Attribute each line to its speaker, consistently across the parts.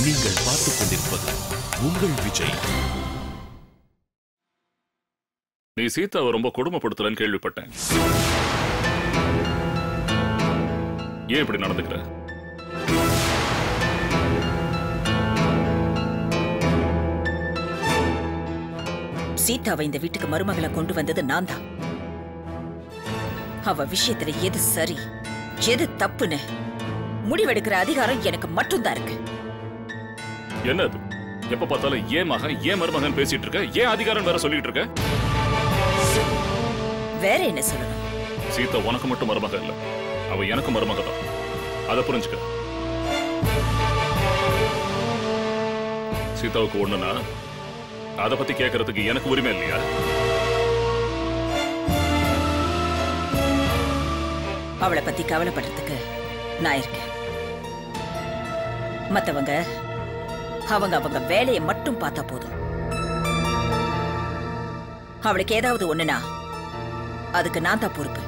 Speaker 1: நீங்கள் பார்த்துக் கொண்டிருப்பது உங்கள் விஜய்
Speaker 2: நீ சீதாவை ரொம்ப கொடுமைப்படுத்தலன்னு கேள்விப்பட்டேன் ஏன் இப்படி நடந்துக்கிற
Speaker 3: சீதாவை இந்த வீட்டுக்கு மருமகளை கொண்டு வந்தது நான் தான் அவ விஷயத்துல எது சரி எது தப்புன்னு முடிவெடுக்கிற அதிகாரம் எனக்கு மட்டும்தான் இருக்கு
Speaker 2: என்ன அது எப்ப பார்த்தாலும் ஏன் மகன் ஏன் மருமகன் பேசிட்டு இருக்க ஏன் அதிகாரம் வேற சொல்லிட்டு இருக்க
Speaker 3: வேற என்ன சொல்லணும்
Speaker 2: சீதா உனக்கு மட்டும் மருமக இல்ல அவ எனக்கு மருமக தான் அதை புரிஞ்சுக்க சீதாவுக்கு ஒண்ணுனா அதை பத்தி கேட்கறதுக்கு எனக்கு உரிமை இல்லையா
Speaker 3: அவளை பத்தி கவலைப்படுறதுக்கு நான் இருக்கேன் மத்தவங்க அவங்க அவங்க வேலையை மட்டும் பார்த்தா போதும் அவளுக்கு ஏதாவது ஒண்ணுனா அதுக்கு நான் தான் பொறுப்பு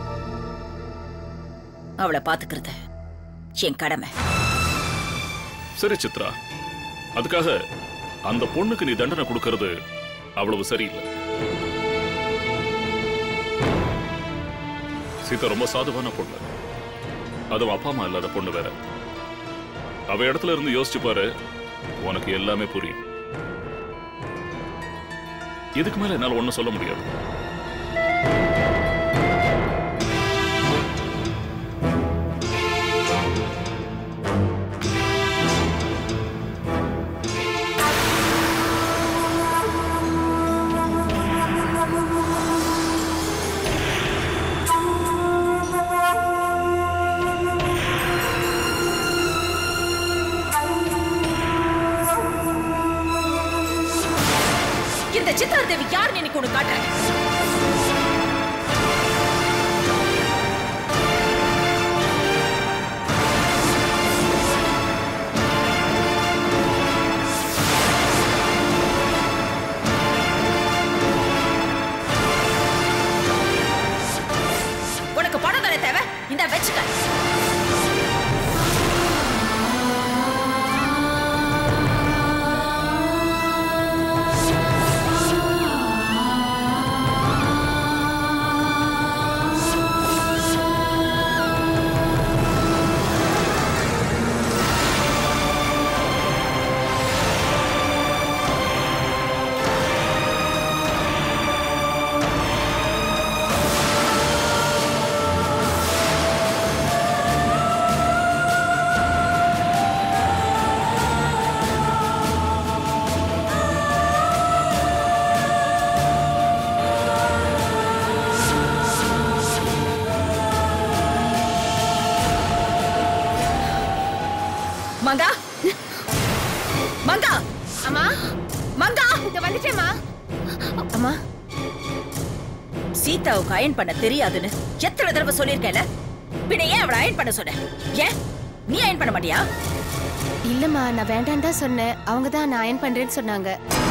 Speaker 3: அவளை பாத்துக்கிறது என் கடமை
Speaker 2: சரி சித்ரா அதுக்காக அந்த பொண்ணுக்கு நீ தண்டனை கொடுக்கறது அவ்வளவு சரியில்லை சீதா ரொம்ப சாதுவான பொண்ணு அதுவும் அப்பா அம்மா இல்லாத பொண்ணு வேற அவ இடத்துல இருந்து யோசிச்சு பாரு உனக்கு எல்லாமே புரியும் இதுக்கு மேல என்னால ஒண்ணும் சொல்ல முடியாது
Speaker 3: இந்த சித்ரா தேவி யாருன்னு எனக்கு ஒண்ணு காட்டுறேன் உனக்கு பணம் தானே தேவை இந்த வச்சுக்க மங்கா மங்கா
Speaker 4: அம்மா
Speaker 3: மங்கா
Speaker 4: இங்க வந்துட்டேம்மா அம்மா
Speaker 3: சீதாவுக்கு அயன் பண்ண தெரியாதுன்னு எத்தனை தடவை சொல்லியிருக்கேன்ல பின்ன ஏன் அவளை அயன் பண்ண சொன்ன ஏன் நீ அயன் பண்ண மாட்டியா
Speaker 4: இல்லம்மா நான் வேண்டாம் தான் சொன்னேன் அவங்க தான் நான் அயன் பண்றேன்னு சொன்னாங்க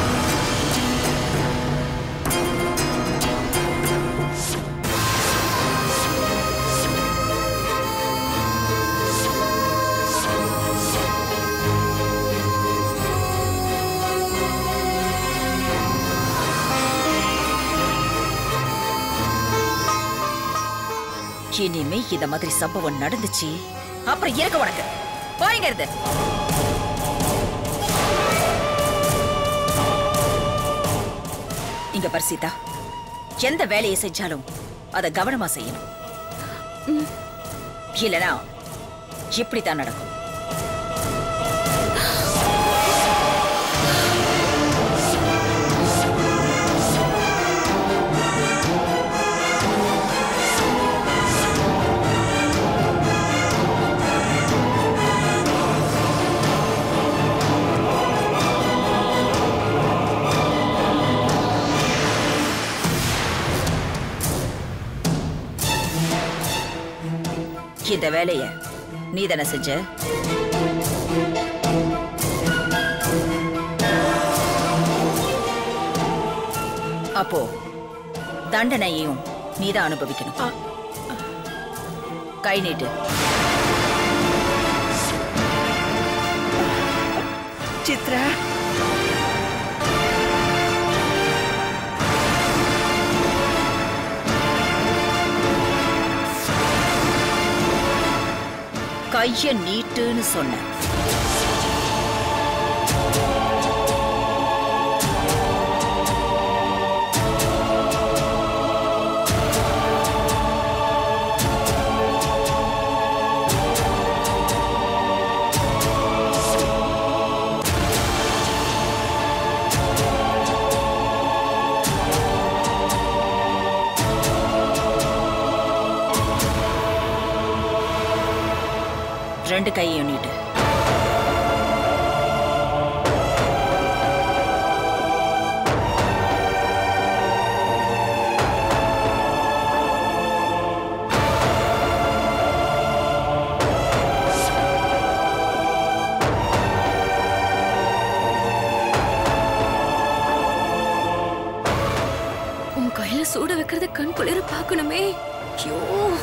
Speaker 3: இனிமே இத மாதிரி சம்பவம் நடந்துச்சு அப்புறம் இருக்க உனக்கு போய்ங்கிறது இங்க பாரு சீதா எந்த வேலையை செஞ்சாலும் அதை கவனமா செய்யணும் இல்லனா இப்படித்தான் நடக்கும் இந்த வேலைய நீ தானே செஞ்ச அப்போ தண்டனையையும் நீதான் அனுபவிக்கணும் கை நீட்டு
Speaker 5: சித்ரா
Speaker 3: கைய நீட்டுன்னு சொன்னேன் ரெண்டு கையையும் நீட்டு
Speaker 6: உன் கையில சூட வைக்கிறத கண் குளிர பார்க்கணுமே ஐயோ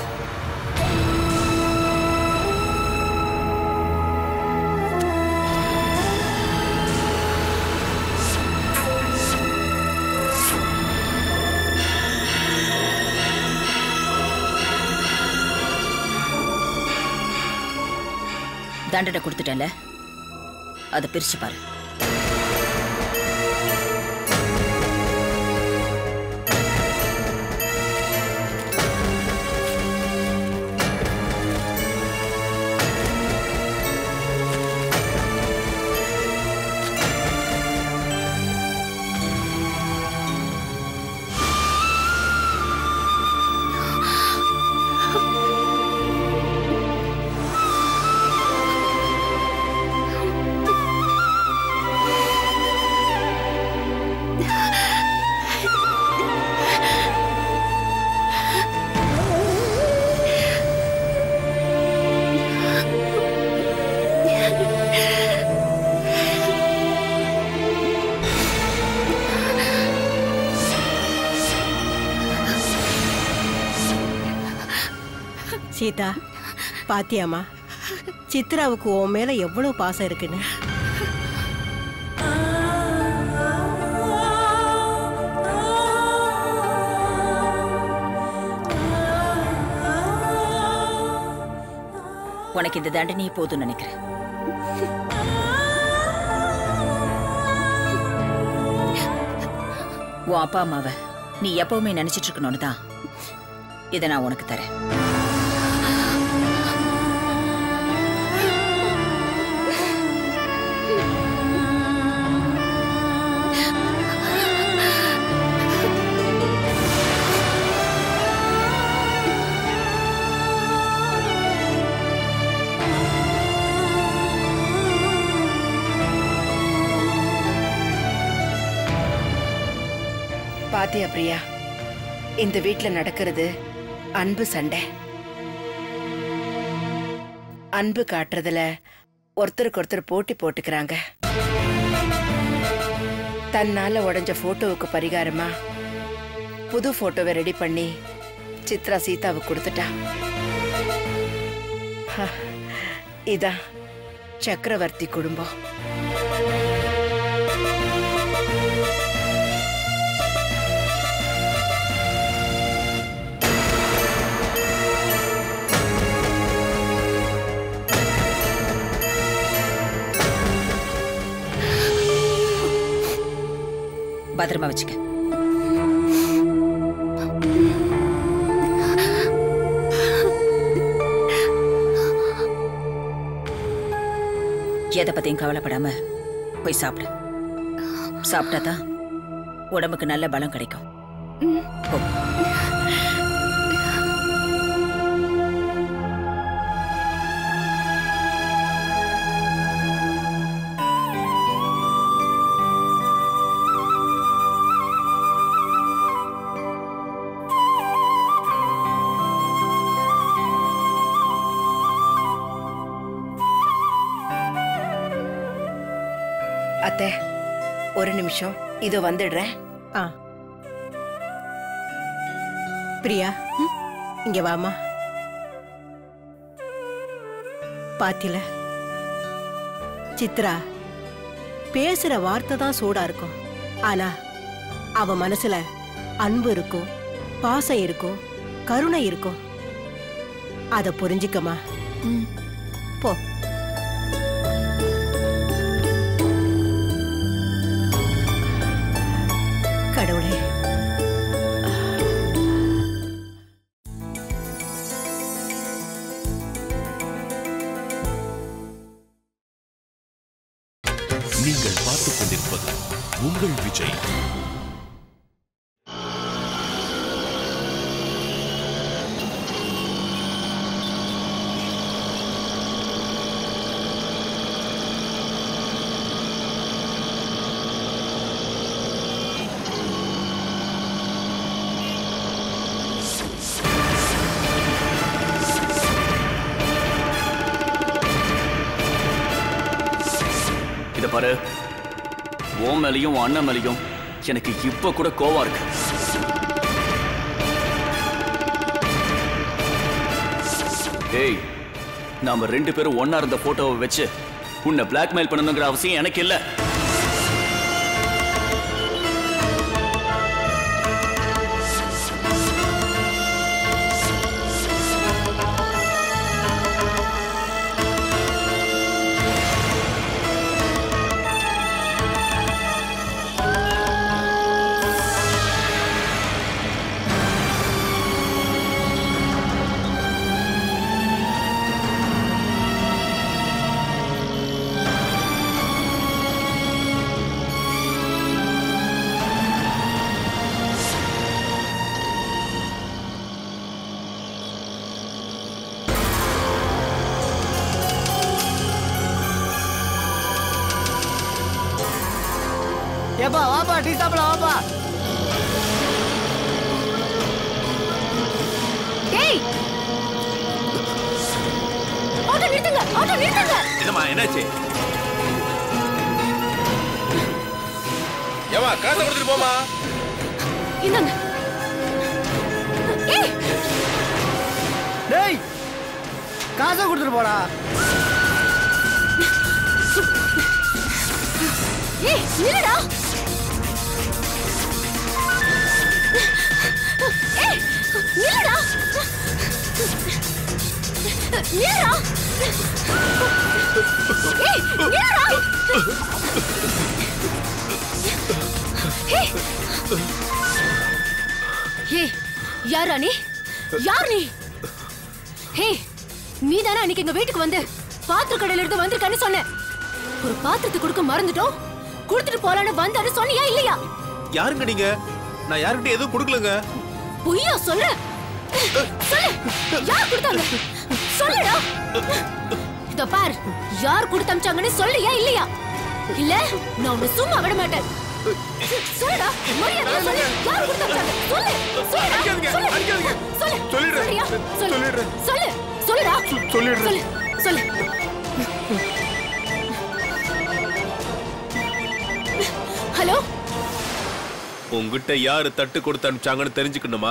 Speaker 3: தண்டனை கொடுத்துட்டேன்ல அதை பிரிச்சு பாரு
Speaker 5: சீதா பாத்தியாமா சித்ராவுக்கு உன் மேல எவ்வளவு பாசம் இருக்குன்னு
Speaker 3: உனக்கு இந்த தண்டனையே போதும்னு நினைக்கிறேன் உன் அப்பா அம்மாவை நீ எப்பவுமே நினைச்சிட்டு இருக்கணும்னு தான் இதை நான் உனக்கு தரேன்
Speaker 5: பாத்தியா பிரியா இந்த வீட்ல நடக்கிறது அன்பு சண்டை அன்பு காட்டுறதுல ஒருத்தருக்கு ஒருத்தர் போட்டி போட்டுக்கிறாங்க தன்னால உடைஞ்ச போட்டோவுக்கு பரிகாரமா புது போட்டோவை ரெடி பண்ணி சித்ரா சீதாவுக்கு கொடுத்துட்டா ஹ, இதான் சக்கரவர்த்தி குடும்பம்
Speaker 3: பத்திரமா வச்சுக்க எதை பத்தியும் கவலைப்படாம போய் சாப்பிடு சாப்பிட்டா தான் உடம்புக்கு நல்ல பலம் கிடைக்கும் போ.
Speaker 5: அத்தை ஒரு நிமிஷம் இதோ வந்துடுறேன் ஆ பிரியா இங்க வாமா பாத்தில சித்ரா
Speaker 7: பேசுற வார்த்தை தான் சூடா இருக்கும் ஆனா அவ மனசுல அன்பு இருக்கும் பாசம் இருக்கும் கருணை இருக்கும் அத புரிஞ்சுக்கமா போ கடவுளே
Speaker 1: நீங்கள் பார்த்துக் கொண்டிருப்பது உங்கள் விஜய்
Speaker 8: இத பாரு உன் மேலையும் உன் அண்ணன் மேலையும் எனக்கு இப்ப கூட கோவம் இருக்கு ஏய் நாம ரெண்டு பேரும் ஒண்ணா இருந்த போட்டோவை வச்சு உன்னை பிளாக்மெயில் பண்ணணுங்கிற அவசியம் எனக்கு இல்ல
Speaker 9: ஏப்பா வாப்பா டீ சாப்பிட வாப்பா
Speaker 6: டேய் ஆட்டோ நிறுத்துங்க ஆட்டோ நிறுத்துங்க
Speaker 10: என்னம்மா என்னாச்சு ஏமா காசை கொடுத்துட்டு போமா
Speaker 6: இந்தாங்க ஏய்
Speaker 9: டேய் காசை கொடுத்துட்டு போடா
Speaker 6: ஏய் நில்லுடா ஏய் நில்லுடா நில்லுடா ஏய் நில்லுடா ஏய் ஏய் யாரா நீ யார் நீ ஹே நீ தானே அன்னைக்கு எங்க வீட்டுக்கு வந்து பாத்திர கடையில இருந்து வந்திருக்கன்னு சொன்ன ஒரு பாத்திரத்தை கொடுக்க மறந்துட்டோம் கொடுத்துட்டு போலான்னு வந்தாரு சொன்னியா இல்லையா
Speaker 10: யாருங்க நீங்க நான் யாருக்கிட்ட எதுவும் கொடுக்கலங்க
Speaker 6: பொய்யா சொல்ற சொல்லு யார் கொடுத்தாங்க சொல்லுடா இதோ பார் யார் கொடுத்து அமிச்சாங்கன்னு சொல்லியா இல்லையா இல்ல நான் உன்னை சும்மா விட மாட்டேன் சொல்லுடா மரியாதையா சொல்லு யார் கொடுத்து அமிச்சாங்க சொல்லு சொல்லுடா
Speaker 10: அடிக்காதீங்க,
Speaker 6: சொல்லு
Speaker 10: அடிக்காதீங்க.
Speaker 6: சொல்லு
Speaker 10: சொல்லிடுறேன்.
Speaker 6: சொல்றியா? சொல்லு
Speaker 10: சொல்லிடுறேன்.
Speaker 6: சொல்லு சொல்லுடா
Speaker 10: சொல்லிடுறேன்.
Speaker 6: சொல்லு சொல்லு ஹலோ
Speaker 10: உங்ககிட்ட யாரு தட்டு கொடுத்து அனுப்பிச்சாங்கன்னு தெரிஞ்சுக்கணுமா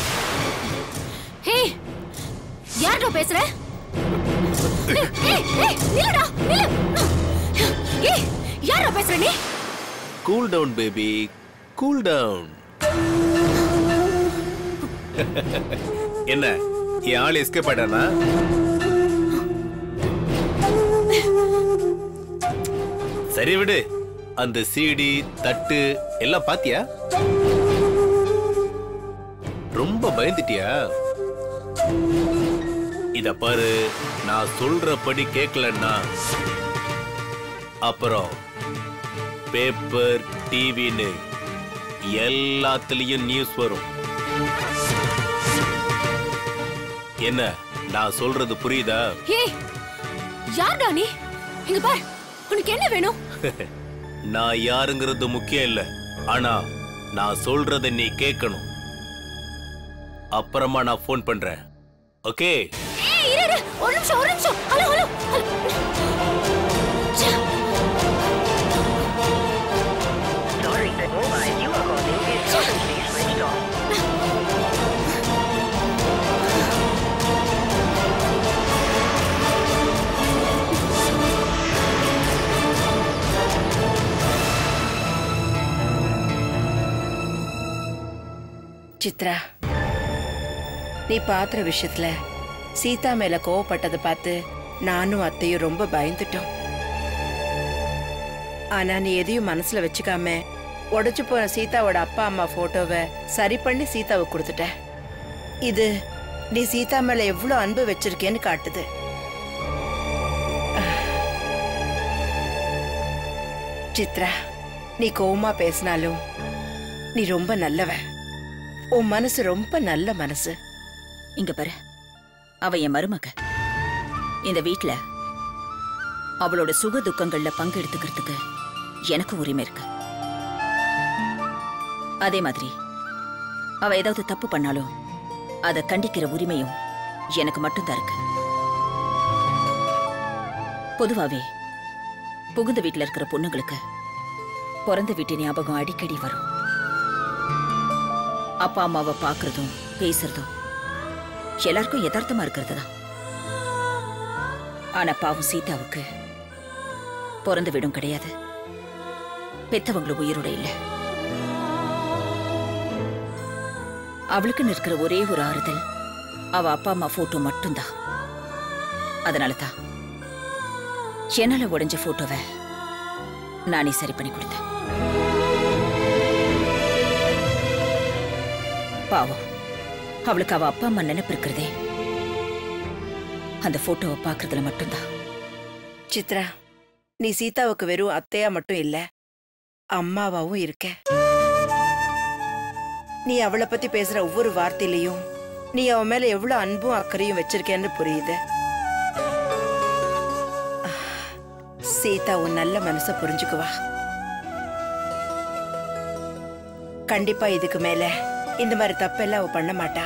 Speaker 6: ஹே யார்டா பேசுற ஏய், ஏய், ஏய், நில்லுடா நில்லு ஏய் யாரா பேசுற நீ
Speaker 10: cool down baby cool down என்ன என் ஆள் எஸ்கேப் ஆயிட்டானா சரி விடு அந்த சீடி தட்டு எல்லாம் பாத்தியா ரொம்ப பயந்துட்டியா இத பாரு நான் சொல்றபடி கேட்கலன்னா அப்புறம் பேப்பர் டிவின்னு எல்லாத்துலயும் நியூஸ் வரும் என்ன நான் சொல்றது புரியுதா
Speaker 6: ஏய் யார்டா நீ இங்க பார் உனக்கு என்ன வேணும்
Speaker 10: நான் யாருங்கிறது முக்கியம் இல்ல ஆனா நான் சொல்றத நீ கேட்கணும் அப்புறமா நான் ஃபோன் பண்றேன் ஓகே
Speaker 6: ஏய் இரு இரு ஒரு நிமிஷம் ஒரு நிமிஷம் ஹலோ ஹலோ ச்சே.
Speaker 5: சித்ரா நீ பாத்திர விஷயத்துல சீதா மேல கோவப்பட்டதை பார்த்து நானும் அத்தையும் ரொம்ப பயந்துட்டோம் ஆனா நீ எதையும் மனசுல வச்சுக்காம உடைச்சு போன சீதாவோட அப்பா அம்மா போட்டோவை சரி பண்ணி சித்தாவுக்கு கொடுத்துட்ட இது நீ சீதா மேல எவ்வளவு அன்பு வச்சிருக்கேன்னு காட்டுது சித்ரா நீ கோவமா பேசினாலும் நீ ரொம்ப நல்லவ உன் மனசு ரொம்ப நல்ல மனசு
Speaker 3: இங்க பாரு அவ என் மருமக இந்த வீட்ல அவளோட சுக துக்கங்கள்ல பங்கு எடுத்துக்கிறதுக்கு எனக்கு உரிமை இருக்கு அதே மாதிரி அவ ஏதாவது தப்பு பண்ணாலும் அதை கண்டிக்கிற உரிமையும் எனக்கு மட்டும்தான் இருக்கு பொதுவாவே புகுந்த வீட்ல இருக்கிற பொண்ணுங்களுக்கு பிறந்த வீட்டு ஞாபகம் அடிக்கடி வரும் அப்பா அம்மாவை பார்க்கறதும் பேசுறதும் எல்லாருக்கும் யதார்த்தமா இருக்கிறது தான் ஆனா பாவம் சீதாவுக்கு பிறந்த வீடும் கிடையாது பெத்தவங்களும் உயிரோட இல்ல அவளுக்குன்னு இருக்கிற ஒரே ஒரு ஆறுதல் அவ அப்பா அம்மா போட்டோ மட்டும்தான் அதனால தான் என்னால உடைஞ்ச போட்டோவை நானே சரி பண்ணி கொடுத்தேன் பாவம் அவளுக்கு அவ அப்பா அம்மா நினைப்பு இருக்கிறதே அந்த போட்டோவை பார்க்கறதுல மட்டும்தான்
Speaker 5: சித்ரா நீ சீதாவுக்கு வெறும் அத்தையா மட்டும் இல்ல அம்மாவாவும் இருக்க நீ அவளை பத்தி பேசுற ஒவ்வொரு வார்த்தையிலையும் நீ அவ மேல எவ்வளவு அன்பும் அக்கறையும் வச்சிருக்கேன்னு புரியுது சீதா உன் நல்ல மனச புரிஞ்சுக்குவா கண்டிப்பா இதுக்கு மேல இந்த மாதிரி தப்பெல்லாம் அவ பண்ண மாட்டா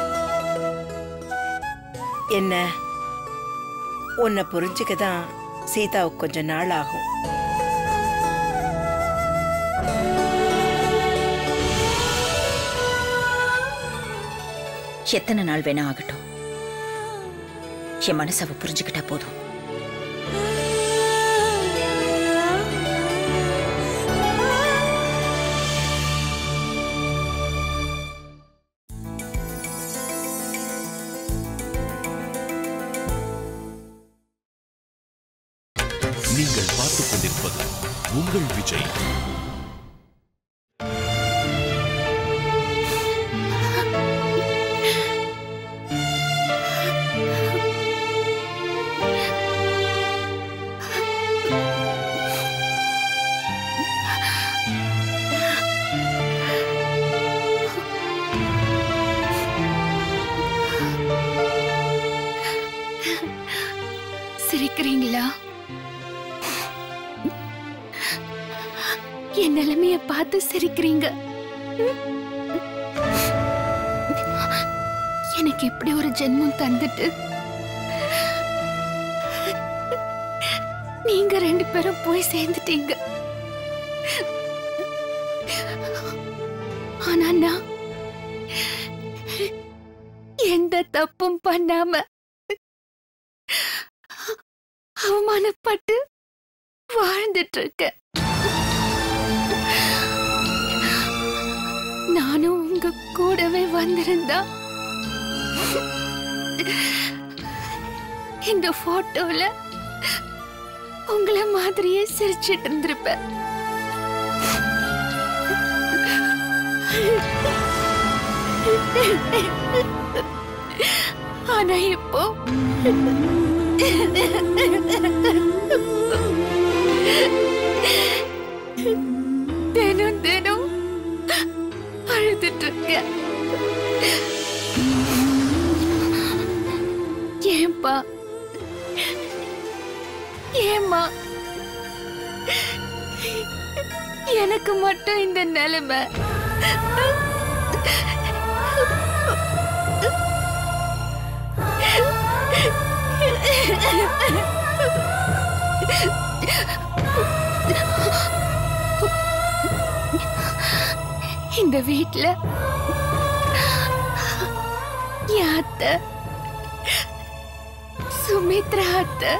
Speaker 5: என்ன உன்னை புரிஞ்சுக்க தான் சீதாவுக்கு கொஞ்சம் நாள் ஆகும்
Speaker 3: எத்தனை நாள் வேணா ஆகட்டும் என் மனசை அவ புரிஞ்சுக்கிட்டா போதும்
Speaker 1: நீங்கள் பார்த்துக் கொண்டிருப்பது உங்கள் விஜய்
Speaker 6: சிரிக்கிறீங்களா என் நிலைமைய பார்த்து சிரிக்கிறீங்க எனக்கு இப்படி ஒரு ஜென்மம் தந்துட்டு நீங்க ரெண்டு பேரும் போய் சேர்ந்துட்டீங்க ஆனா நான் எந்த தப்பும் பண்ணாம அவமானப்பட்டு வாழ்ந்துட்டு இருக்கேன் நானும் உங்க கூடவே வந்திருந்தா இந்த போட்டோல உங்களை மாதிரியே சிரிச்சிட்டு இருந்திருப்பேன் ஆனா இப்போ தினம் தினம் அழுதுட்டு இருக்கேன் ஏன்பா ஏம்மா எனக்கு மட்டும் இந்த நிலைமை இந்த வீட்ல என் அத்தை சுமித்ரா அத்தை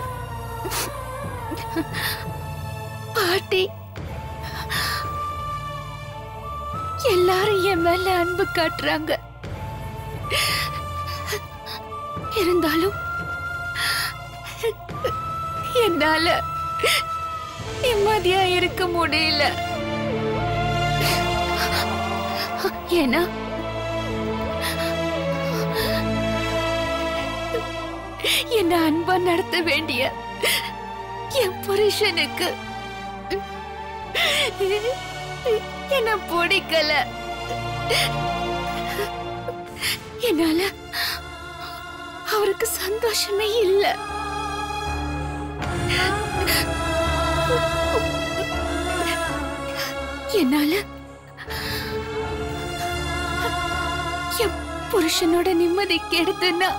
Speaker 6: பாட்டி எல்லாரும் என் மேல அன்பு காட்டுறாங்க இருந்தாலும் என்னால நிம்மதியா இருக்க முடியல ஏன்னா என்ன அன்பா நடத்த வேண்டிய என் புருஷனுக்கு என்ன பிடிக்கல என்னால அவருக்கு சந்தோஷமே இல்ல என்னால என் புருஷனோட நிம்மதி கெடுத்துன்னா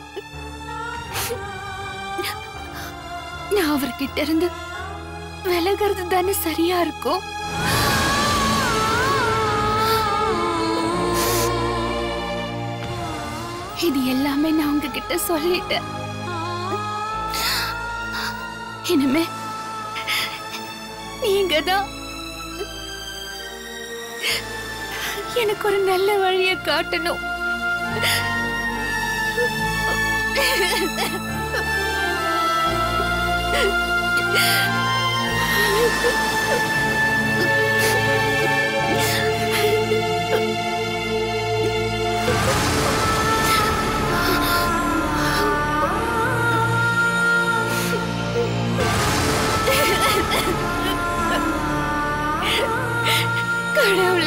Speaker 6: நான் அவர்கிட்ட இருந்து விலகிறது தானே சரியா இருக்கும் இது எல்லாமே நான் உங்ககிட்ட சொல்லிட்டேன் இனிமே நீங்க தான் எனக்கு ஒரு நல்ல வழியை காட்டணும் கடவுளே